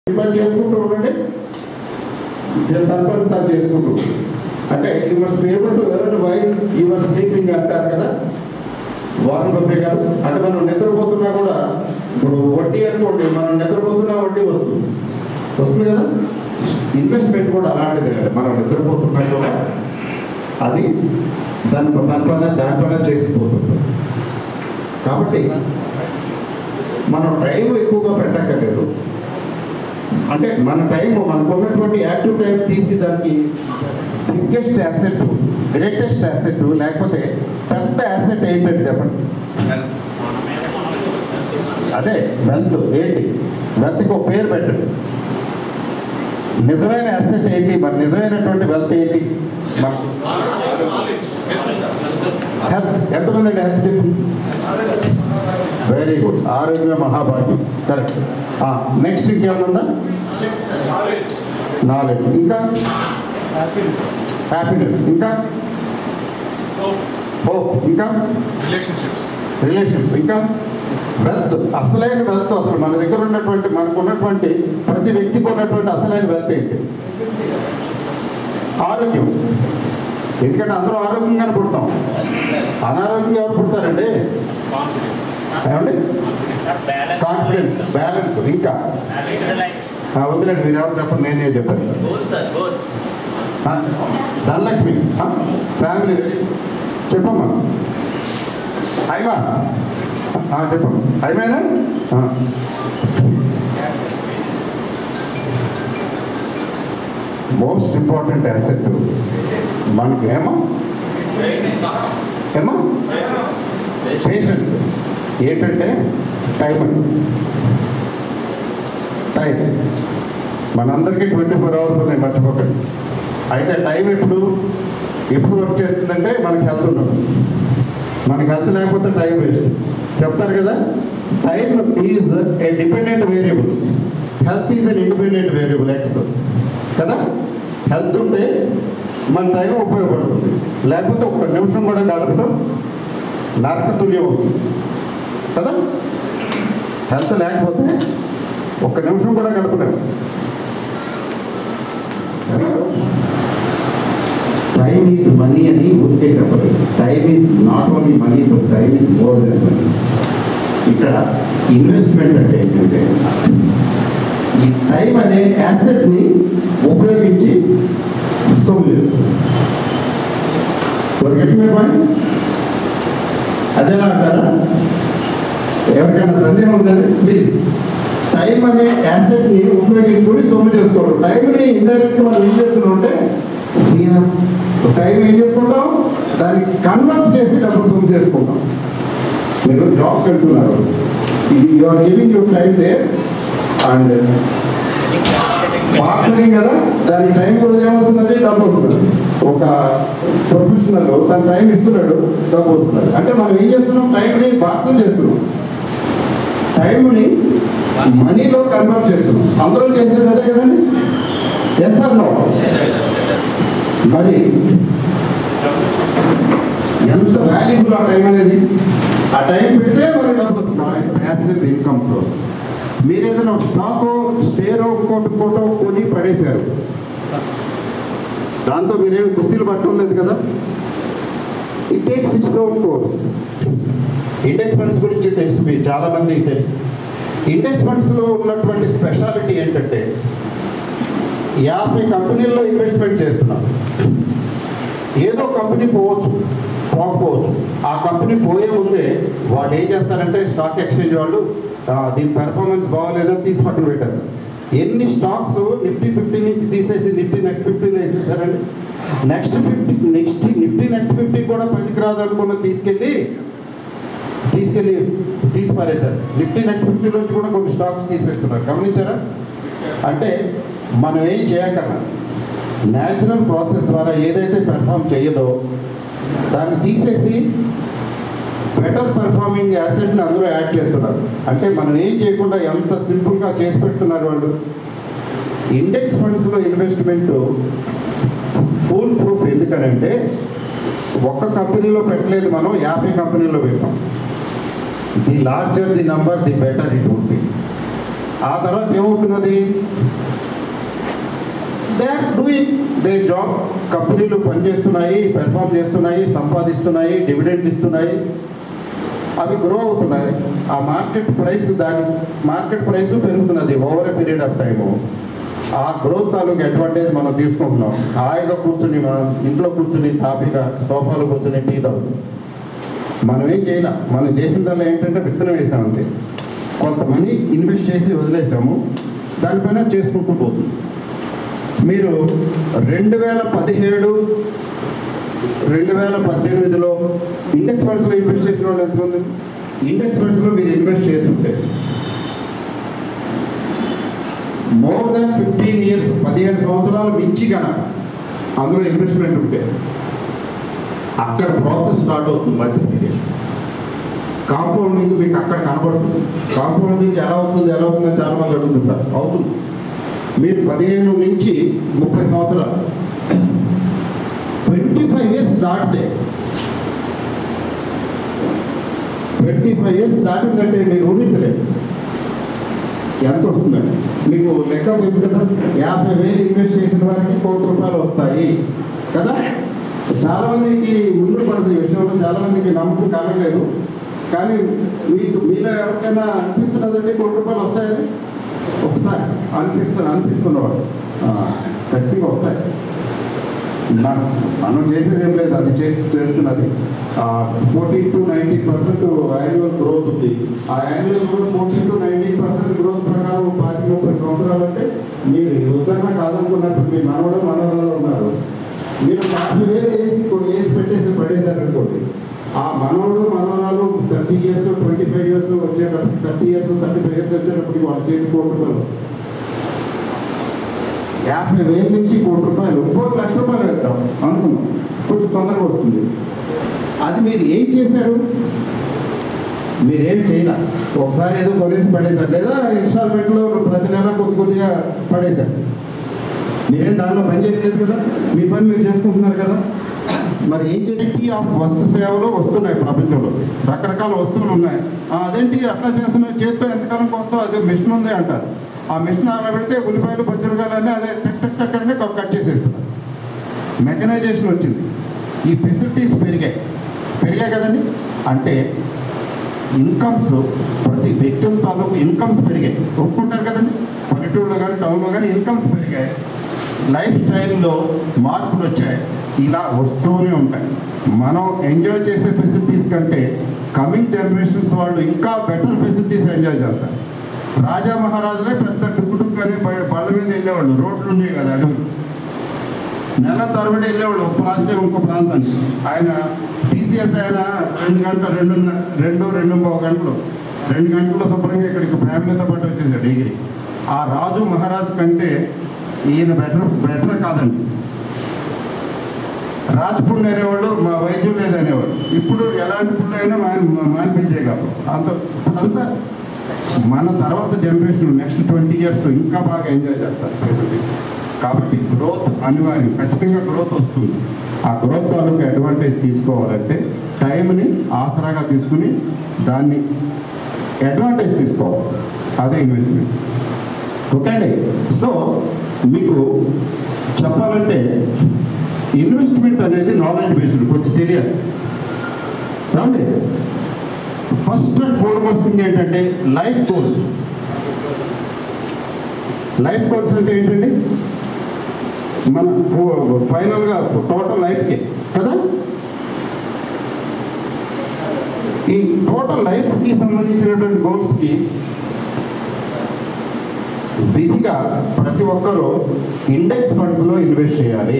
ఈ పని చేసుకుంటూ ఉండండి దీని తన పని తను చేసుకుంటూ అంటే you must be able to earn while your sleeping అంటారు కదా వారం బొబ్బే గారు అంటే మనం నిద్రపోతున్నా కూడా ఇప్పుడు వడ్డీ అనుకోండి మనం నిద్రపోతున్నా వడ్డీ వస్తుంది వస్తుంది కదా ఇన్వెస్ట్మెంట్ కూడా అలాంటిదే కదా మనం నిద్రపోతున్నా కూడా అది దాని దానిపైన దానిపైన చేసిపోతుంది కాబట్టి మనం టైం ఎక్కువగా పెట్టక్కర్లేదు అంటే మన టైం మనకు ఉన్నటువంటి యాక్టివ్ టైం తీసి దానికి బిగ్గెస్ట్ యాసెట్ గ్రేటెస్ట్ యాసెట్ లేకపోతే పెద్ద యాసెట్ ఏంటంటే చెప్పండి అదే వెల్త్ ఏంటి వెల్త్కి ఒక పేరు పెట్టండి నిజమైన యాసెట్ ఏంటి మన నిజమైనటువంటి వెల్త్ ఏంటి మన హెల్త్ ఎంతమంది అండి హెల్త్ చెప్పు వెరీ గుడ్ ఆరోగ్య మహాభాగ్యం కరెక్ట్ నెక్స్ట్ ఇంకేమైనా ఉందా నాలెడ్జ్ ఇంకా హ్యాపీనెస్ ఇంకా హోప్ ఇంకా రిలేషన్షిప్స్ రిలేషన్స్ ఇంకా వెల్త్ అసలైన వెల్త్ అసలు మన దగ్గర ఉన్నటువంటి మనకు ఉన్నటువంటి ప్రతి వ్యక్తికి ఉన్నటువంటి అసలైన వెల్త్ ఏంటి ఆరోగ్యం ఎందుకంటే అందరూ ఆరోగ్యంగానే పుడతాం అనారోగ్యం ఎవరు పుడతారండి ఏమండి కాన్ఫిడెన్స్ బ్యాలెన్స్ ఇంకా ఆ, వదిలేండి మీరు ఎవరు చెప్పండి నేనే చెప్పేస్తాను ఆ, ధనలక్ష్మి ఆ, ఫ్యామిలీ చెప్పమ్మా అయిమా ఆ, చెప్పమ్మా అయిమైనా ఆ. మోస్ట్ ఇంపార్టెంట్ అసెట్ మనకి ఏమా ఏమా పేషెన్స్ ఏంటంటే టైం టైం మనందరికీ ట్వంటీ ఫోర్ అవర్స్ ఉన్నాయి మర్చిపోకండి అయితే టైం ఎప్పుడు ఎప్పుడు వర్క్ చేస్తుందంటే మనకి హెల్త్ ఉండదు మనకి హెల్త్ లేకపోతే టైం వేస్ట్ చెప్తారు కదా time is a dependent variable health is an independent variable X కదా హెల్త్ ఉంటే మన టైం ఉపయోగపడుతుంది లేకపోతే ఒక్క నిమిషం కూడా గడపడం నరక తుల్యం అవుతుంది కదా హెల్త్ లేకపోతే ఒక్క నిమిషం కూడా గడపలేము టైం ఈజ్ మనీ అని ఊరికే చెప్పలేదు time is not only money but time is more than money ఇక్కడ ఇన్వెస్ట్మెంట్ అంటే ఏంటంటే ఈ టైం అనే యాసెట్ని ఉపయోగించి సొమ్ము చేసుకోవాలి మీ పాయింట్ అదేలా అంటారా ఎవరికైనా సందేహం ఉందండి ప్లీజ్ టైం అనే యాసెట్ని ఉపయోగించుకొని సొమ్ము చేసుకోవడం టైంని ఇండైరెక్ట్గా మనం ఏం చేస్తున్నాం అంటే టైం ఏం చేసుకుంటాం దాన్ని కన్వర్ట్ చేసి డబ్బులు సొమ్ము చేసుకుంటాం మీరు జాబ్కి వెళ్తున్నారు you are giving your time they and marketing కదా దానికి టైం కూడా ఏమవుతున్నది డబ్బు వస్తున్నది ఒక ప్రొఫెషనల్ తన టైం ఇస్తున్నాడు డబ్బు వస్తున్నది అంటే మనం ఏం చేస్తున్నాం టైంని బాధ్యత చేస్తున్నాం టైంని మనీలో కన్వర్ట్ చేస్తున్నాం అందరం చేసేది అదే కదండి ఎస్ ఆర్ నో మరి ఎంత వాల్యుబుల్ ఆ టైం అనేది ఆ టైం పెడితే మనకి డబ్బు వస్తుంది ప్యాసివ్ ఇన్కమ్ సోర్స్ మీరు ఏదైనా ఒక స్టాక్ స్టేరో ఇంకోటి ఇంకోటో కొని పడేశారు దాంతో మీరేమి కుస్తీలు పట్టడం లేదు కదా it takes its own course index funds గురించి తెలుసు మీకు చాలా మందికి తెలుసు ఇండెక్స్ ఫండ్స్లో ఉన్నటువంటి స్పెషాలిటీ ఏంటంటే యాభై కంపెనీల్లో ఇన్వెస్ట్మెంట్ చేస్తున్నాం ఏదో కంపెనీ పోవచ్చు పోకపోవచ్చు ఆ కంపెనీ పోయే ముందే వాడు ఏం చేస్తారంటే స్టాక్ ఎక్స్చేంజ్ వాళ్ళు "ఆ, దీని పెర్ఫార్మెన్స్ బాగోలేదని తీసి పక్కన పెట్టేస్తారు ఎన్ని స్టాక్స్ నిఫ్టీ ఫిఫ్టీ నుంచి తీసేసి నిఫ్టీ నెక్స్ట్ ఫిఫ్టీలో వేసేసారండి next fifty next Nifty next fifty కూడా పనికిరాదు అనుకున్న తీసుకెళ్ళి తీసుకెళ్ళి తీసి పారేశారు నిఫ్టీ నెక్స్ట్ ఫిఫ్టీ నుంచి కూడా కొన్ని స్టాక్స్ తీసేస్తున్నారు గమనించారా అంటే మనం ఏం చేయకన్నా న్యాచురల్ ప్రాసెస్ ద్వారా ఏదైతే పెర్ఫామ్ చేయదో దాన్ని తీసేసి బెటర్ పెర్ఫార్మింగ్ యాసెట్ని అందులో యాడ్ చేస్తున్నారు అంటే మనం ఏం చేయకుండా ఎంత సింపుల్గా చేసి పెడుతున్నారు వాళ్ళు ఇండెక్స్ ఫండ్స్లో ఇన్వెస్ట్మెంట్ ఫుల్ ప్రూఫ్ ఎందుకనంటే ఒక్క కంపెనీలో పెట్టలేదు మనం యాభై కంపెనీలో పెట్టాం the larger the number the better it would be ఆ తర్వాత ఏమవుతున్నది they are doing their job కంపెనీలు పనిచేస్తున్నాయి పెర్ఫామ్ చేస్తున్నాయి సంపాదిస్తున్నాయి డివిడెండ్ ఇస్తున్నాయి అవి గ్రో అవుతున్నాయి ఆ మార్కెట్ ప్రైస్ దాని మార్కెట్ ప్రైస్ పెరుగుతున్నది over a period of time ఆ గ్రోత్ తాలూకు అడ్వాంటేజ్ మనం తీసుకుంటున్నాం హాయిగా కూర్చుని మనం ఇంట్లో కూర్చుని తాపిగా సోఫాలో కూర్చుని టీ తాగుతాం మనం ఏం చేయలే మనం చేసిందల్లా ఏంటంటే విత్తనం వేసాం అంతే కొంత మనీ ఇన్వెస్ట్ చేసి వదిలేసాము దానిపైన చేసుకుంటూ పోతుంది మీరు రెండు వేల పదిహేడు రెండు వేల పద్దెనిమిదిలో ఇండెక్స్ ఫండ్స్లో ఇన్వెస్ట్ చేసిన వాళ్ళు ఎంతమంది ఇండెక్స్ ఫండ్స్లో మీరు ఇన్వెస్ట్ చేస్తుంటే మోర్ దాన్ ఫిఫ్టీన్ ఇయర్స్ పదిహేను సంవత్సరాలు మించి కనుక అందులో ఇన్వెస్ట్మెంట్ ఉంటే అక్కడ ప్రాసెస్ స్టార్ట్ అవుతుంది మల్టిప్లికేషన్ కాంపౌండింగ్ మీకు అక్కడ కనబడుతుంది కాంపౌండింగ్ ఎలా అవుతుంది ఎలా అవుతుందని చాలా మంది అడుగుతుంటారు అవుతుంది మీరు పదిహేను నుంచి ముప్పై సంవత్సరాలు ట్వంటీ ఫైవ్ ఇయర్స్ దాటితే ట్వంటీ ఫైవ్ ఇయర్స్ దాటిందంటే మీరు ఊహించలేదు ఎంత వస్తుందండి మీకు లెక్క తెలుసు కదా యాభై వేలు ఇన్వెస్ట్ చేసిన వారికి కోటి రూపాయలు వస్తాయి కదా చాలా మందికి ముందు పడదు ఈ విషయంలో చాలా మందికి నమ్మకం కలగలేదు కానీ మీకు మీలో ఎవరికైనా అనిపిస్తున్నదండి కోటి రూపాయలు వస్తాయని ఒకసారి అనిపిస్తున్న అనిపిస్తున్నవాడు ఆ, ఖచ్చితంగా వస్తాయి మన- మనం చేసేది ఏం లేదు అది చేసి చేస్తున్నది fourteen to nineteen percent annual growth ఉంది ఆ annual growth fourteen to nineteen percent growth ప్రకారం పాతి ముప్పై సంవత్సరాలు అంటే మీరు వద్దన్నా కాదనుకున్నట్టు మీ మనవడు మనవరాలు ఉన్నారు మీరు యాభై వేలు వేసి కొ- వేసి పెట్టేసి పడేశారు అనుకోండి ఆ మనవడు మనవరాలు thirty years twenty five years వచ్చేటప్పుడు thirty years thirty five years వచ్చేటప్పటికి వాళ్ళ చేతి కోటి రూపాయలు వస్తాయి. యాభై వేల నుంచి కోటి రూపాయలు ఇంకొక లక్ష రూపాయలు వేద్దాం అనుకున్నాం కొంచెం తొందరగా వస్తుంది అది మీరు ఏం చేశారు మీరేం చేయలే ఒకసారి ఏదో కొనేసి పడేశారు లేదా ఇన్స్టాల్మెంట్లో ప్రతి నెల కొద్ది కొద్దిగా పడేశారు మీరేం దానిలో పని చేయట్లేదు కదా మీ పని మీరు చేసుకుంటున్నారు కదా మరి ఏం చేసి ఆఫ్ వస్తు సేవలు వస్తున్నాయి ప్రపంచంలో రకరకాల వస్తువులు ఉన్నాయి ఆ, అదేంటి అట్లా చేస్తున్నాయి చేత్తో ఎంతకాలం వస్తావు అదే మిషన్ ఉంది అంటారు ఆ మిషన్ అలా పెడితే ఉల్లిపాయలు పచ్చిమిరకాయలన్నీ అదే టక్ టక్ టక్ అని కట్ చేసేస్తున్నారు మెకనైజేషన్ వచ్చింది ఈ ఫెసిలిటీస్ పెరిగాయి పెరిగాయి కదండి అంటే ఇన్కమ్స్ ప్రతి వ్యక్తుల తాలూకు ఇన్కమ్స్ పెరిగాయి ఒప్పుకుంటారు కదండి పల్లెటూరులో కానీ టౌన్లో కానీ ఇన్కమ్స్ పెరిగాయి లైఫ్ స్టైల్లో మార్పులు వచ్చాయి ఇలా వస్తూనే ఉంటాయి మనం ఎంజాయ్ చేసే ఫెసిలిటీస్ కంటే కమింగ్ జనరేషన్స్ వాళ్ళు ఇంకా బెటర్ ఫెసిలిటీస్ ఎంజాయ్ చేస్తారు రాజా మహారాజులే పెద్ద డుక్కు డుక్కు అని బ- బళ్ళ మీద వెళ్ళేవాళ్ళు రోడ్లు ఉండేవి కదా అడవులు నెల తరబడి వెళ్ళేవాడు ఒక ప్రాంతం ఇంకో ప్రాంతానికి ఆయన టీసీఎస్ ఆయన రెండు గంటలు రెండు రెండు రెండు మూడు గంటలు రెండు గంటల్లో శుభ్రంగా ఇక్కడికి ఫ్యామిలీతో పాటు వచ్చేసాడు డిగ్రీ ఆ రాజు మహారాజు కంటే ఈయన బెటర్ బెటర్ కాదండి రాజపుండు అనేవాడు మా వైద్యం లేదనేవాడు ఇప్పుడు ఎలాంటి పుండు అయినా మాన్ మానిపించేయగలరు అంత ఇప్పుడంతా మన తర్వాత జనరేషన్ నెక్స్ట్ ట్వంటీ ఇయర్స్ ఇంకా బాగా ఎంజాయ్ చేస్తారు ఫెసిలిటీస్ కాబట్టి గ్రోత్ అనివార్యం ఖచ్చితంగా గ్రోత్ వస్తుంది ఆ గ్రోత్ తాలూకు అడ్వాంటేజ్ తీసుకోవాలంటే టైంని ఆసరాగా తీసుకుని దాన్ని అడ్వాంటేజ్ తీసుకోవాలి అదే ఇన్వెస్ట్మెంట్ ఓకే అండి సో మీకు చెప్పాలంటే ఇన్వెస్ట్మెంట్ అనేది నాలెడ్జ్ బేస్డ్ కొంచెం తెలియాలి ఏమండి ఫస్ట్ అండ్ ఫార్మోస్ట్ థింగ్ ఏంటంటే లైఫ్ గోల్స్ లైఫ్ గోల్స్ అంటే ఏంటండి మన ఫైనల్గా టోటల్ లైఫ్కి కదా ఈ టోటల్ లైఫ్కి సంబంధించినటువంటి గోల్స్కి విధిగా ప్రతి ఒక్కరూ ఇండెక్స్ ఫండ్స్లో ఇన్వెస్ట్ చేయాలి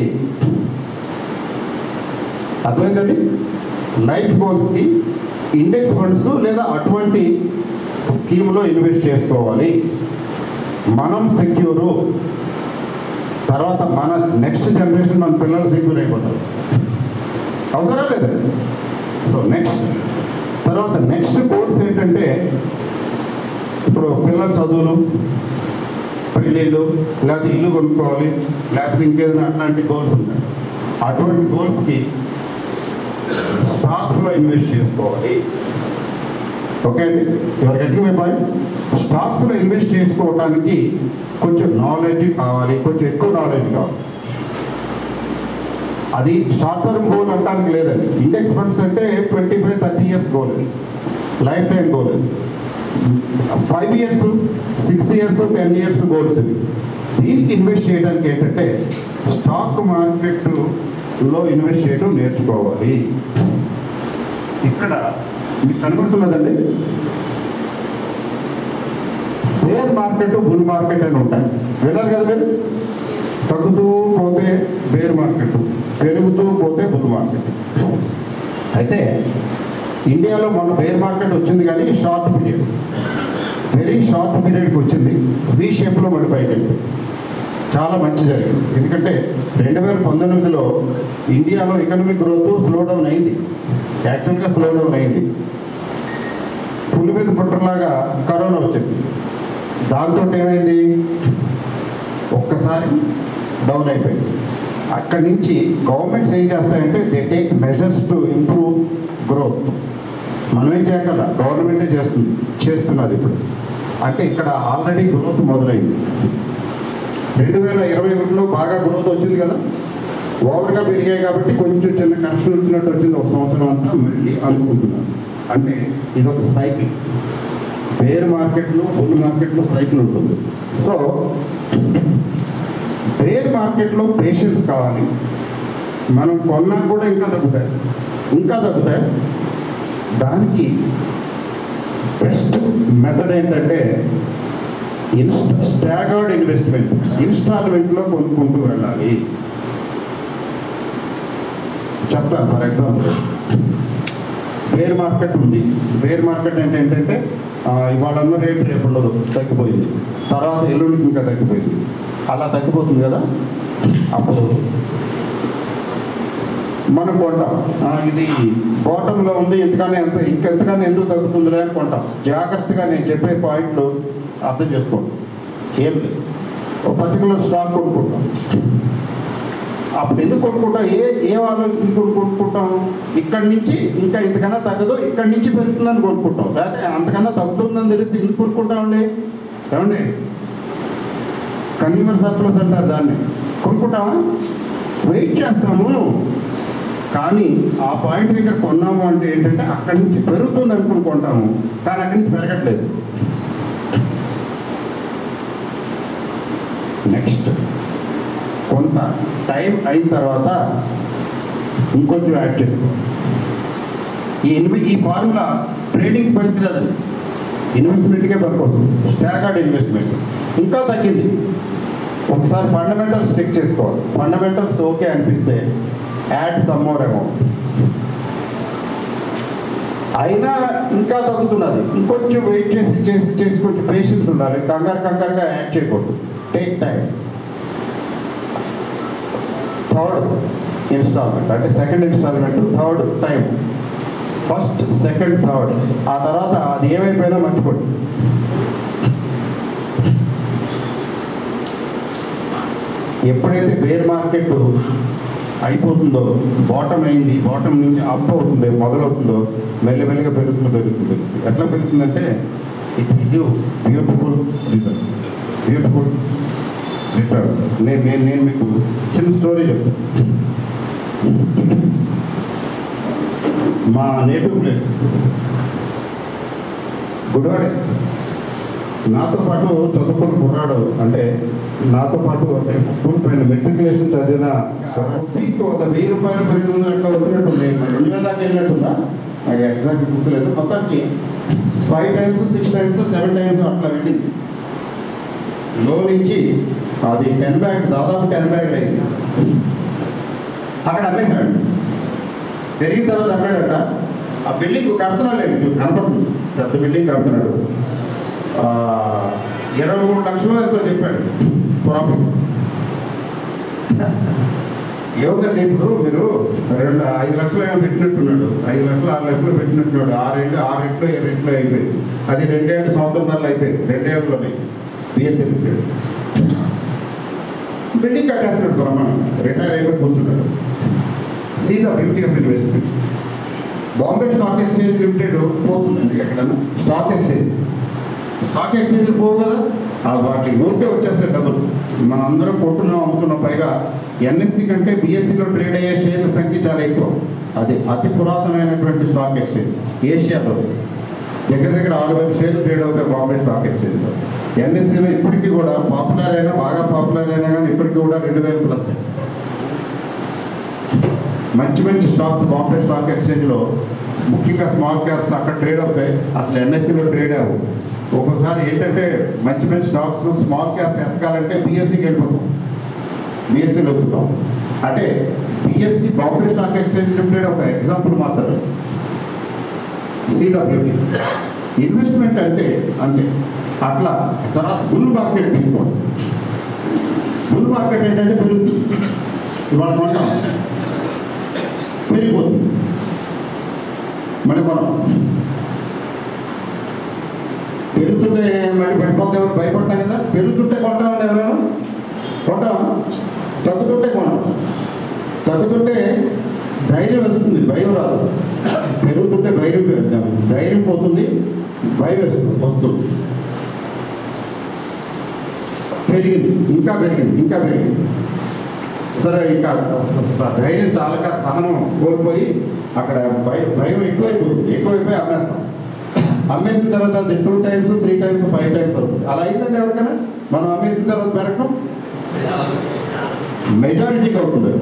అర్థమైందండి లైఫ్ గోల్స్కి ఇండెక్స్ ఫండ్స్ లేదా అటువంటి స్కీమ్లో ఇన్వెస్ట్ చేసుకోవాలి మనం సెక్యూరు తర్వాత మన నెక్స్ట్ జనరేషన్ మన పిల్లలు సెక్యూర్ అయిపోతారు అవుతారా లేదా సో నెక్స్ట్ తర్వాత నెక్స్ట్ కోర్స్ ఏంటంటే ఇప్పుడు పిల్లల చదువులు పెళ్ళిళ్ళు లేకపోతే ఇల్లు కొనుక్కోవాలి లేకపోతే ఇంకేదైనా అట్లాంటి గోల్స్ ఉంటాయి అటువంటి గోల్స్కి స్టాక్స్లో ఇన్వెస్ట్ చేసుకోవాలి ఓకే అండి ఎవరు గెటింగ్ మై పాయింట్ స్టాక్స్లో ఇన్వెస్ట్ చేసుకోవడానికి కొంచెం నాలెడ్జ్ కావాలి కొంచెం ఎక్కువ నాలెడ్జ్ కావాలి అది షార్ట్ టర్మ్ గోల్ అంటానికి లేదండి ఇండెక్స్ ఫండ్స్ అంటే twenty five thirty years goal life time goal five years six years ten years goals ఇవి దీనికి ఇన్వెస్ట్ చేయడానికి ఏంటంటే స్టాక్ మార్కెట్లో ఇన్వెస్ట్ చేయడం నేర్చుకోవాలి ఇక్కడ మీకు కనబడుతున్నదండి బేర్ మార్కెట్ బుల్ మార్కెట్ అని ఉంటాయి విన్నారు కదా మీరు తగ్గుతూ పోతే బేర్ మార్కెట్ పెరుగుతూ పోతే బుల్ మార్కెట్ అయితే ఇండియాలో మొన్న బేర్ మార్కెట్ వచ్చింది కానీ షార్ట్ పీరియడ్ వెరీ షార్ట్ పీరియడ్కి వచ్చింది వి షేప్లో మళ్ళీ పైకి వెళ్ళింది చాలా మంచి జరిగింది ఎందుకంటే రెండు వేల పంతొమ్మిదిలో ఇండియాలో ఎకనామిక్ గ్రోత్ స్లో డౌన్ అయింది యాక్చువల్గా స్లో డౌన్ అయింది పులి మీద పుట్టలాగా కరోనా వచ్చేసింది దాంతో ఏమైంది ఒక్కసారి డౌన్ అయిపోయింది అక్కడి నుంచి గవర్నమెంట్స్ ఏం చేస్తాయంటే they take measures to improve growth మనం ఏం చేయగల గవర్నమెంటే చేస్తుంది చేస్తున్నది ఇప్పుడు అంటే ఇక్కడ ఆల్రెడీ గ్రోత్ మొదలైంది రెండు వేల ఇరవై ఒకటిలో బాగా గ్రోత్ వచ్చింది కదా ఓవర్గా పెరిగాయి కాబట్టి కొంచెం చిన్న కరెక్షన్ వచ్చినట్టు వచ్చింది ఒక సంవత్సరం అంతా మళ్ళీ అనుకుంటున్నాను అంటే ఇది ఒక సైకిల్ బేర్ మార్కెట్లో బుల్ మార్కెట్లో సైకిల్ ఉంటుంది సో బేర్ మార్కెట్లో పేషెన్స్ కావాలి మనం కొన్నా కూడా ఇంకా తగ్గుతాయి ఇంకా తగ్గుతాయి దానికి బెస్ట్ మెథడ్ ఏంటంటే ఇన్స్టా స్టాగర్డ్ ఇన్వెస్ట్మెంట్ ఇన్స్టాల్మెంట్లో కొనుక్కుంటూ వెళ్ళాలి చెప్తాను ఫర్ ఎగ్జాంపుల్ బేర్ మార్కెట్ ఉంది బేర్ మార్కెట్ అంటే ఏంటంటే ఆ, ఇవాళ ఉన్న రేటు రేపు ఉండదు తగ్గిపోయింది తర్వాత ఎల్లుండికి ఇంకా తగ్గిపోయింది అలా తగ్గిపోతుంది కదా అప్పుడు మనం కొంటాం ఆ, ఇది బాటంలో ఉంది ఇంతగానే ఎంత ఇంకెంతగానే ఎందుకు తగ్గుతుందిలే అని కొంటాం జాగ్రత్తగా నేను చెప్పే పాయింట్లు అర్థం చేసుకోండి ఏం లేదు ఒక పర్టికులర్ స్టాక్ కొనుక్కుంటాం అప్పుడు ఎందుకు కొనుక్కుంటాం ఏ ఏ ఆలోచించుకుని కొనుక్కుంటాం ఇక్కడి నుంచి ఇంకా ఇంతకన్నా తగ్గదు ఇక్కడి నుంచి పెరుగుతుందని కొనుక్కుంటాం లేకపోతే అంతకన్నా తగ్గుతుందని తెలిస్తే ఎందుకు కొనుక్కుంటామండి ఏమండి కన్యూమర్ సర్ప్లస్ అంటారు దాన్ని కొనుక్కుంటామా వెయిట్ చేస్తాము కానీ ఆ పాయింట్ దగ్గర కొన్నాము అంటే ఏంటంటే అక్కడి నుంచి పెరుగుతుంది అనుకుని కొంటాము కానీ అక్కడి నుంచి పెరగట్లేదు నెక్స్ట్ కొంత టైం అయిన తర్వాత ఇంకొంచెం యాడ్ చేసుకో ఈ ఇన్వె ఈ ఫార్ములా ట్రేడింగ్ పనికిరాదండి ఇన్వెస్ట్మెంట్కే పనికొస్తుంది స్టాగర్డ్ ఇన్వెస్ట్మెంట్ ఇంకా తగ్గింది ఒకసారి ఫండమెంటల్స్ చెక్ చేసుకోవాలి ఫండమెంటల్స్ ఓకే అనిపిస్తే యాడ్ సమ్ మోర్ అమౌంట్ అయినా ఇంకా తగ్గుతున్నది ఇంకొంచెం వెయిట్ చేసి చేసి చేసి కొంచెం పేషెన్స్ ఉండాలి కంగారు కంగారుగా యాడ్ చేయకూడదు టేక్ టైం థర్డ్ ఇన్స్టాల్మెంట్ అంటే second installment third time first second third ఆ తర్వాత అది ఏమైపోయినా మర్చిపోండి ఎప్పుడైతే బేర్ మార్కెట్ అయిపోతుందో బాటమ్ అయింది బాటమ్ నుంచి అప్ అవుతుంది మొదలవుతుందో మెల్లమెల్లగా పెరుగుతుంది పెరుగుతుంది ఎట్లా పెరుగుతుందంటే it give beautiful results beautiful returns నేను నేను నేను మీకు చిన్న స్టోరీ చెప్తాను మా నేటివ్ ప్లేస్ గుడివాడే నాతో పాటు చదువుకున్న కుర్రాడు అంటే నాతో పాటు అంటే స్కూల్ పైన మెట్రికులేషన్ చదివిన మీకు ఒక వెయ్యి రూపాయలు పన్నెండు వందలు అట్లా వచ్చినట్టుంది రెండు వేల దాకా వెళ్ళినట్టుందా నాకు ఎగ్జాక్ట్ గుర్తులేదు మొత్తానికి five times six times seven times అట్లా వెళ్ళింది లో నుంచి అది టెన్ బ్యాగ్ దాదాపు టెన్ బ్యాగ్ అయింది అక్కడ అమ్మేశాడు పెరిగిన తర్వాత అమ్మాడట ఆ బిల్డింగ్ కడుతున్నాడు కనపడుతుంది పెద్ద బిల్డింగ్ కడుతున్నాడు ఆ, ఇరవై మూడు లక్షలు ఎంతో చెప్పాడు ప్రాఫిట్ ఏముందండి ఇప్పుడు మీరు రెండు ఐదు లక్షలు ఏమో పెట్టినట్టున్నాడు ఐదు లక్షలు ఆరు లక్షలు పెట్టినట్టున్నాడు ఆరేళ్ళు ఆరు రెట్లు ఏడు రెట్లు అయిపోయింది అది రెండేళ్ళు సంవత్సరాలు అయిపోయింది రెండేళ్ళలోనే బిఎస్సీ రిపేర్ బిల్డింగ్ కట్టేస్తున్నాడు బ్రహ్మాండం రిటైర్ అయిపోయి కూర్చున్నాడు see the beauty of investment Bombay stock exchange limited పోతుందండి ఎక్కడన్నా స్టాక్ ఎక్స్చేంజ్ స్టాక్ ఎక్స్చేంజ్ పోవు కదా ఆ వాటి ఊరికే వచ్చేస్తాయి డబ్బులు మనం అందరం కొట్టున్నాం అమ్ముతున్నాం పైగా ఎన్ఎస్సి కంటే బిఎస్సిలో ట్రేడ్ అయ్యే షేర్ల సంఖ్య చాలా ఎక్కువ అది అతి పురాతనమైనటువంటి స్టాక్ ఎక్స్చేంజ్ ఏషియాలో దగ్గర దగ్గర ఆరు వేల షేర్లు ట్రేడ్ అవుతాయి బాంబే స్టాక్ ఎక్స్చేంజ్లో ఎన్ఎస్సిలో ఇప్పటికీ కూడా పాపులర్ అయినా బాగా పాపులర్ అయినా కానీ ఇప్పటికీ కూడా రెండు వేల ప్లస్ మంచి మంచి స్టాక్స్ బాంబే స్టాక్ ఎక్స్చేంజ్లో ముఖ్యంగా స్మాల్ క్యాప్స్ అక్కడ ట్రేడ్ అవుతాయి అసలు ఎన్ఎస్సిలో ట్రేడ్ అవ్వవు ఒక్కోసారి ఏంటంటే మంచి మంచి స్టాక్స్ స్మాల్ క్యాప్స్ ఎతకాలంటే బిఎస్సికి వెళ్ళిపోతాం బిఎస్సిలో వెళ్తున్నాం అంటే BSE Bombay stock exchange limited ఒక ఎగ్జాంపుల్ మాత్రమే సిడబ్ల్యూడి ఇన్వెస్ట్మెంట్ అంటే అంతే అట్లా తర్వాత బుల్ మార్కెట్ తీసుకోండి బుల్ మార్కెట్ ఏంటంటే పెరుగుతుంది ఇవాళ కొంటాం పెరిగిపోతుంది మళ్ళీ కొనం పెరుగుతుంటే మళ్ళీ పడిపోతామని భయపడతాం కదా పెరుగుతుంటే కొంటామండి ఎవరైనా కొంటామా తగ్గుతుంటే కొనం తగ్గుతుంటే ధైర్యం వస్తుంది భయం రాదు పెరుగుతుంటే భయం పెడతాం ధైర్యం పోతుంది భయం వేస్తుంది వస్తుంది పెరిగింది ఇంకా పెరిగింది ఇంకా పెరిగింది సరే ఇక స- స- ధైర్యం చాలక సహనం కోల్పోయి అక్కడ భయం భయం ఎక్కువైపోతుంది ఎక్కువైపోయి అమ్మేస్తాం అమ్మేసిన తర్వాత అది two times three times five times అవుతుంది అలా అయిందండి ఎవరికైనా మనం అమ్మేసిన తర్వాత పెరగడం మెజారిటీకి అవుతుంది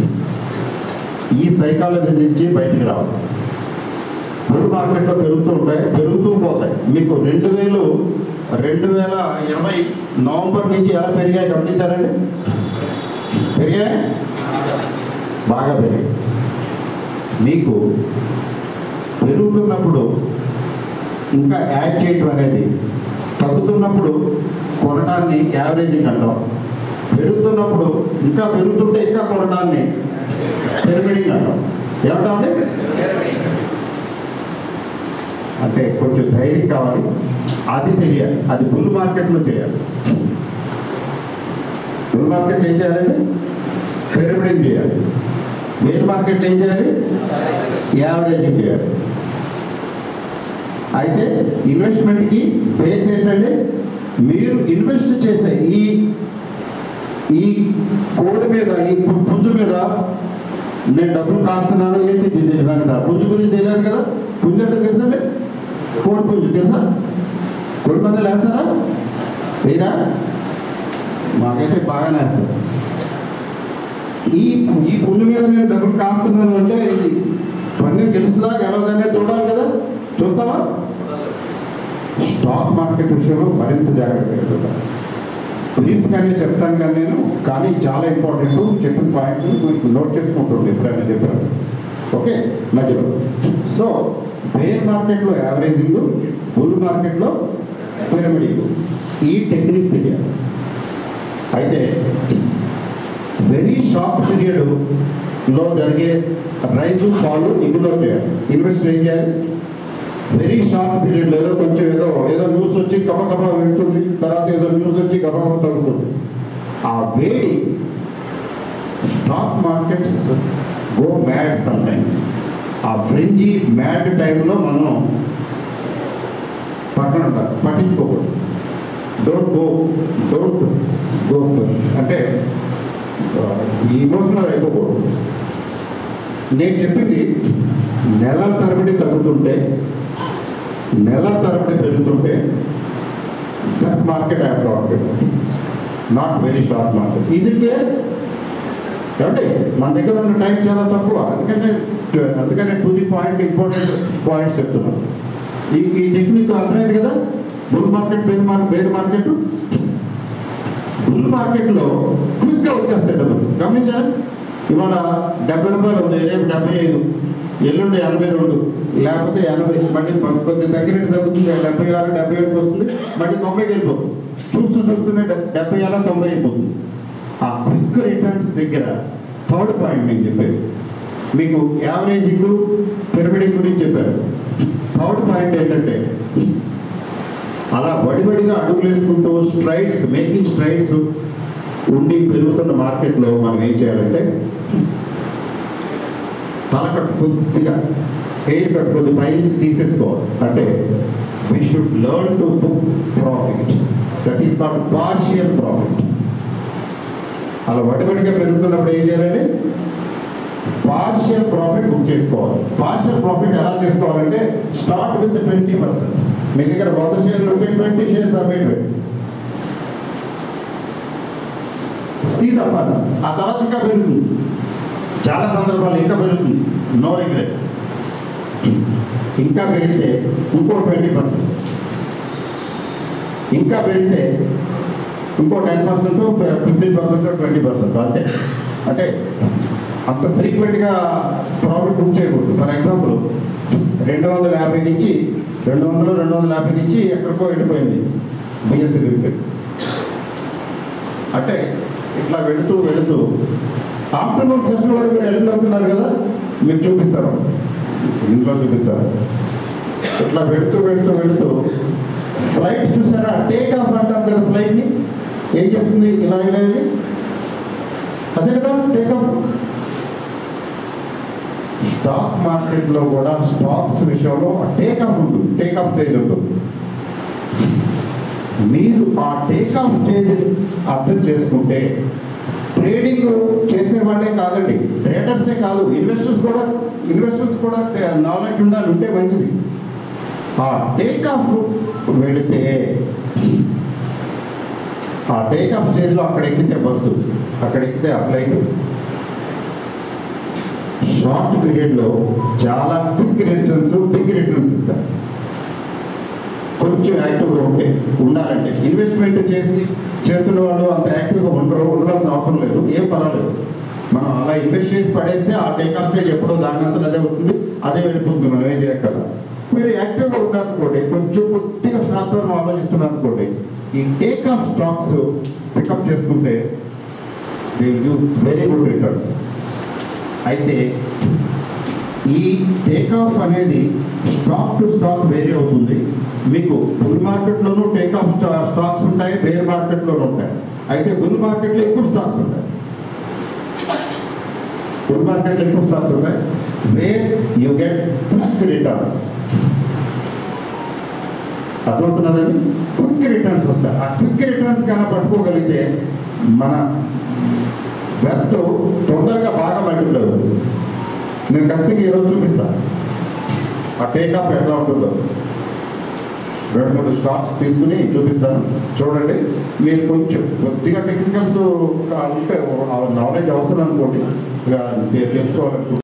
ఈ సైకాలజీ నుంచి బయటికి రావాలి బుల్ మార్కెట్లో పెరుగుతూ ఉంటాయి పెరుగుతూ పోతాయి మీకు రెండు వేలు రెండు వేల ఇరవై నవంబర్ నుంచి ఎలా పెరిగాయి గమనించారండి పెరిగాయి బాగా పెరిగాయి మీకు పెరుగుతున్నప్పుడు ఇంకా యాడ్ చేయటం అనేది తగ్గుతున్నప్పుడు కొనడాన్ని యావరేజింగ్ అంటాం పెరుగుతున్నప్పుడు ఇంకా పెరుగుతుంటే ఇంకా కొనడాన్ని పిరమిడింగ్ అంటాం ఏమంటామండి అంటే కొంచెం ధైర్యం కావాలి అది తెలియాలి అది బుల్ మార్కెట్లో చేయాలి బుల్ మార్కెట్లో ఏం చేయాలండి పిరమిడింగ్ చేయాలి బేర్ మార్కెట్లో ఏం చేయాలి యావరేజింగ్ చేయాలి అయితే ఇన్వెస్ట్మెంట్కి బేస్ ఏంటంటే మీరు ఇన్వెస్ట్ చేసే ఈ ఈ కోడి మీద ఈ పు- పుంజు మీద నేను డబ్బులు కాస్తున్నాను ఏంటి ఇది తెలుసా కదా పుంజు గురించి తెలియదు కదా పుంజు అంటే తెలుసండి కోడి పుంజు తెలుసా కోడి మందలు వేస్తారా వేరా మాకైతే బాగానే వేస్తారు ఈ ఈ పుంజు మీద నేను డబ్బులు కాస్తున్నాను అంటే ఇది పందెం గెలుస్తుందా గెలవదనే చూడాలి కదా చూస్తావా స్టాక్ మార్కెట్ విషయంలో మరింత జాగ్రత్తగా చూడాలి బ్రీఫ్గానే చెప్తాను కానీ నేను కానీ చాలా ఇంపార్టెంట్ చెప్పిన పాయింట్ మీకు నోట్ చేసుకుంటుండే ఎప్పుడైనా చెప్పాను ఓకే మధ్యలో సో బేర్ మార్కెట్లో యావరేజింగ్ బుల్ మార్కెట్లో పిరమిడింగ్ ఈ టెక్నిక్ తెలియాలి అయితే వెరీ షార్ట్ పీరియడ్లో జరిగే రైజు ఫాల్ ఇగ్నోర్ చేయాలి ఇన్వెస్టర్ ఏం చేయాలి వెరీ షార్ట్ పీరియడ్ ఏదో కొంచెం ఏదో ఏదో న్యూస్ వచ్చి కప కప వెళ్తుంది తర్వాత ఏదో న్యూస్ వచ్చి కప కప తగ్గుతుంది ఆ వేడి stock markets go mad sometimes ఆ ఫ్రింజీ మ్యాడ్ టైంలో మనం పక్కన ఉంటాం పట్టించుకోకూడదు డోంట్ గో డోంట్ గో అంటే ఇమోషనల్ అయిపోకూడదు నేను చెప్పింది నెల తరబడి తగ్గుతుంటే నెల తరబడి పెరుగుతుంటే that market up market not very short market easy clear కాబట్టి మన దగ్గర ఉన్న టైం చాలా తక్కువ అందుకనే అందుకనే to the point important points చెప్తున్నాను ఈ ఈ టెక్నిక్ అర్థమైంది కదా bull market bear market bear market bull మార్కెట్లో క్విక్గా వచ్చేస్తాయి డబ్బులు గమనించాలి ఇవాళ డెబ్బై రూపాయలు ఉంది రేపు డెబ్బై ఐదు ఎల్లుండి ఎనభై రెండు లేకపోతే ఎనభై మళ్ళీ కొ- కొద్దిగా తగ్గినట్టు తగ్గుతుంది డెబ్బై ఆరు డెబ్బై ఏడుకి వస్తుంది మళ్ళీ తొంభైకి వెళ్ళిపోతుంది చూస్తూ చూస్తూనే డె- డెబ్బై ఆరు తొంభై అయిపోతుంది ఆ క్విక్ రిటర్న్స్ దగ్గర థర్డ్ పాయింట్ నేను చెప్పాను మీకు యావరేజింగ్ పిరమిడింగ్ గురించి చెప్పాను థర్డ్ పాయింట్ ఏంటంటే అలా వడివడిగా అడుగులు వేసుకుంటూ స్ట్రైడ్స్ మేకింగ్ స్ట్రైడ్స్ ఉండి పెరుగుతున్న మార్కెట్లో మనం ఏం చేయాలంటే తలకట్టు కొద్దిగా హెయిర్ కట్ కొద్ది పైనుంచి తీసేసుకోవాలి అంటే we should learn to book profit that is not partial profit అలా వడివడిగా పెరుగుతున్నప్పుడు ఏం చేయాలండి పార్షియల్ ప్రాఫిట్ బుక్ చేసుకోవాలి పార్షియల్ ప్రాఫిట్ ఎలా చేసుకోవాలంటే స్టార్ట్ విత్ ట్వంటీ పర్సెంట్ మీ దగ్గర వంద షేర్లు ఉంటే ట్వంటీ షేర్స్ అమ్మేటివి సీ ద ఫన్ ఆ తర్వాత ఇంకా పెరుగుతుంది చాలా సందర్భాలు ఇంకా పెరుగుతుంది నో రిగ్రెట్ ఇంకా పెరిగితే ఇంకో ట్వంటీ పర్సెంట్ ఇంకా పెరిగితే ఇంకో ten percent fifteen percent twenty percent అంతే అంటే అంత ఫ్రీక్వెంట్గా ప్రాఫిట్ బుక్ చేయకూడదు ఫర్ ఎగ్జాంపుల్ రెండు వందల యాభై నుంచి రెండు వందలు రెండు వందల యాభై నుంచి ఎక్కడికో వెళ్ళిపోయింది బిఎస్సి లిమిటెడ్ అంటే ఇట్లా వెళుతూ వెళుతూ ఆఫ్టర్నూన్ సెషన్ వరకు మీరు అటెండ్ అవుతున్నారు కదా మీకు చూపిస్తారు ఇంట్లో చూపిస్తారు ఇట్లా వెళుతూ వెళుతూ వెళుతూ ఫ్లైట్ చూసారా టేక్ ఆఫ్ అంటాం కదా ఫ్లైట్ని ఏం చేస్తుంది ఇలా ఇలా వెళ్ళి అదే కదా టేక్ ఆఫ్ స్టాక్ మార్కెట్లో కూడా స్టాక్స్ విషయంలో టేక్ ఆఫ్ ఉంటుంది టేక్ ఆఫ్ స్టేజ్ ఉంటుంది మీరు ఆ టేక్ ఆఫ్ స్టేజ్ అర్థం చేసుకుంటే ట్రేడింగ్ చేసే వాళ్ళే కాదండి ట్రేడర్సే కాదు ఇన్వెస్టర్స్ కూడా ఇన్వెస్టర్స్ కూడా నాలెడ్జ్ ఉండాలి ఉంటే మంచిది ఆ టేక్ ఆఫ్ వెళితే ఆ టేక్ ఆఫ్ స్టేజ్లో అక్కడ ఎక్కితే బస్సు అక్కడ ఎక్కితే ఆ ఫ్లైట్ షార్ట్ పీరియడ్లో చాలా క్విక్ రిటర్న్స్ బిగ్ రిటర్న్స్ ఇస్తారు కొంచెం యాక్టివ్గా ఉంటే ఉండాలంటే ఇన్వెస్ట్మెంట్ చేసి చేస్తున్న వాళ్ళు అంత యాక్టివ్గా ఉండరు ఉండవలసిన అవసరం లేదు ఏం పర్వాలేదు మనం అలా ఇన్వెస్ట్ చేసి పడేస్తే ఆ టేకప్ స్టేజ్ ఎప్పుడో దాని అంతా అదే వస్తుంది అదే వెళ్ళిపోతుంది మనం ఏం చేయక్కల మీరు యాక్టివ్గా ఉన్నారనుకోండి కొంచెం కొద్దిగా షార్ట్ టర్మ్ ఆలోచిస్తున్నారు అనుకోండి ఈ టేక్ ఆఫ్ స్టాక్స్ పికప్ చేసుకుంటే they give very good returns అయితే ఈ టేక్ ఆఫ్ అనేది స్టాక్ టు స్టాక్ వేరీ అవుతుంది మీకు బుల్ మార్కెట్లోనూ టేక్ ఆఫ్ స్టాక్స్ ఉంటాయి బేర్ మార్కెట్లోనూ ఉంటాయి అయితే బుల్ మార్కెట్లో ఎక్కువ స్టాక్స్ ఉంటాయి బుల్ మార్కెట్లో ఎక్కువ స్టాక్స్ ఉంటాయి where you get quick returns అర్థమవుతున్నదండి క్విక్ రిటర్న్స్ వస్తాయి ఆ క్విక్ రిటర్న్స్ కన్నా పట్టుకోగలిగితే మన వెల్త్ తొందరగా బాగా మల్టిప్లై అవుతుంది నేను ఖచ్చితంగా ఈరోజు చూపిస్తాను ఆ టేక్ ఆఫ్ ఎట్లా ఉంటుందో రెండు మూడు స్టాక్స్ తీసుకుని చూపిస్తాను చూడండి మీరు కొంచెం కొద్దిగా టెక్నికల్స్ ఉంటే నాలెడ్జ్ అవసరం అనుకోండి ఇక తెలుసుకోవాలనుకుంటే